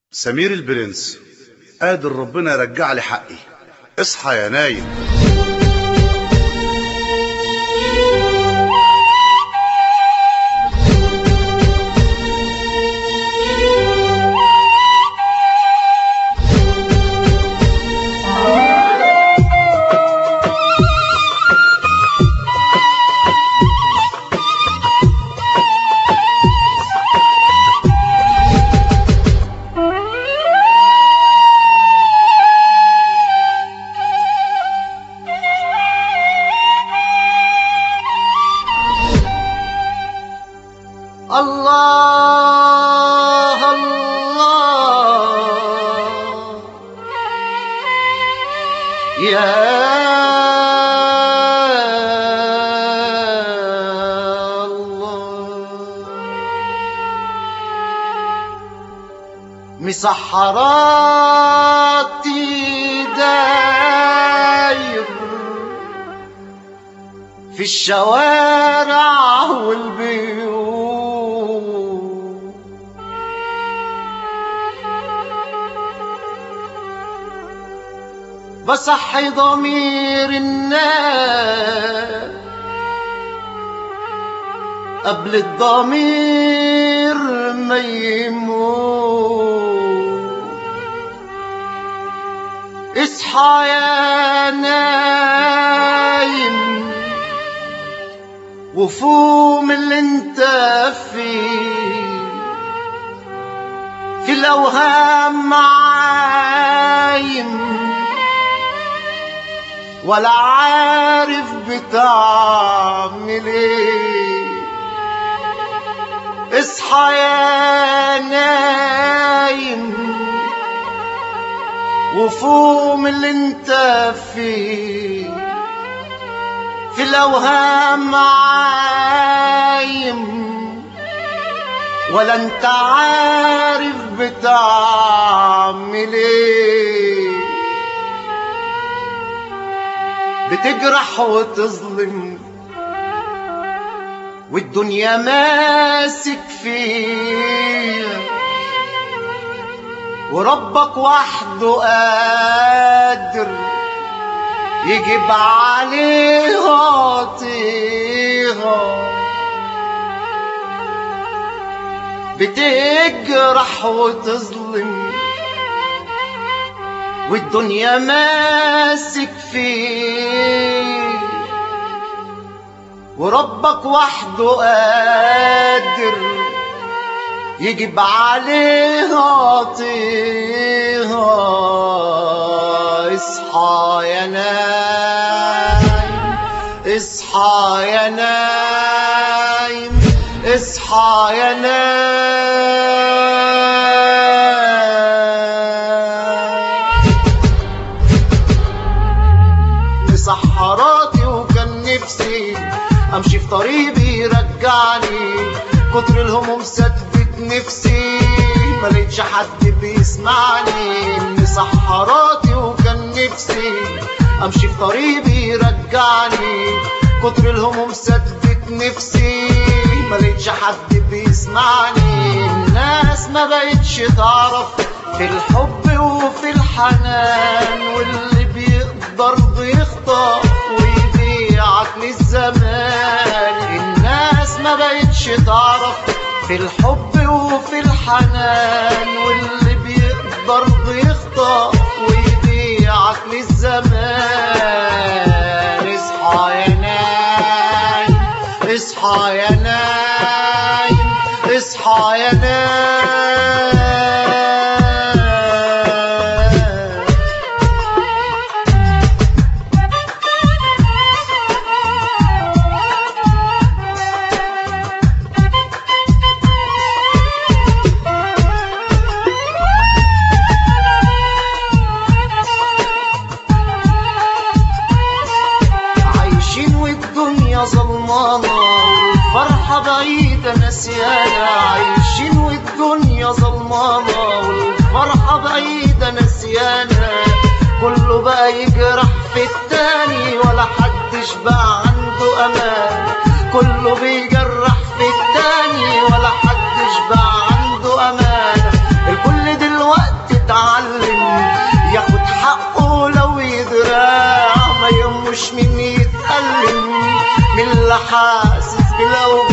سمير البرنس قادر ربنا يرجع لي حقي اصحى يا نايم الله الله يا مسحراتي داير في الشوارع والبيوت بصحي ضمير الناس قبل الضمير ما يموت اصحى يا نايم وفوم اللي انت فيه في الاوهام معايم ولا عارف بتعمل ايه اصحى يا نايم وفوم اللي انت فيه في الاوهام عايم ولا انت عارف بتعمل ايه بتجرح وتظلم والدنيا ماسك فيها وربك وحده قادر يجيب عليها طيها بتجرح وتظلم والدنيا ماسك فيه وربك وحده قادر يجيب عليها طيها اصحى يا نايم اصحى يا نايم اصحى يا نايم مسحراتي وكان نفسي امشي في طريق بيرجعني كتر الهموم ثبت نفسي ما لقيتش حد بيسمعني مسحراتي وكان نفسي امشي في طريق بيرجعني كتر الهموم ثبت نفسي ما لقيتش حد بيسمعني الناس ما بقتش تعرف في الحب وفي الحنان واللي بيقدر بيخطأ ويبيعك للزمان الناس ما بقتش تعرف في الحب وفي الحنان واللي بيقدر بيخطأ ويبيعك للزمان اصحى يا نايم اصحى يا نايم اصحى يا نايم عايشين والدنيا ظلمانة والفرحة بعيدة نسيانة عايشين والدنيا ظلمانة والفرحة بعيدة نسيانة كله بقى يجرح في التاني ولا حدش بقى عنده أمان كله بيجرح في التاني ولا حدش بقى عنده أمان الكل دلوقتي مش من يتألم من اللي حاسس بلو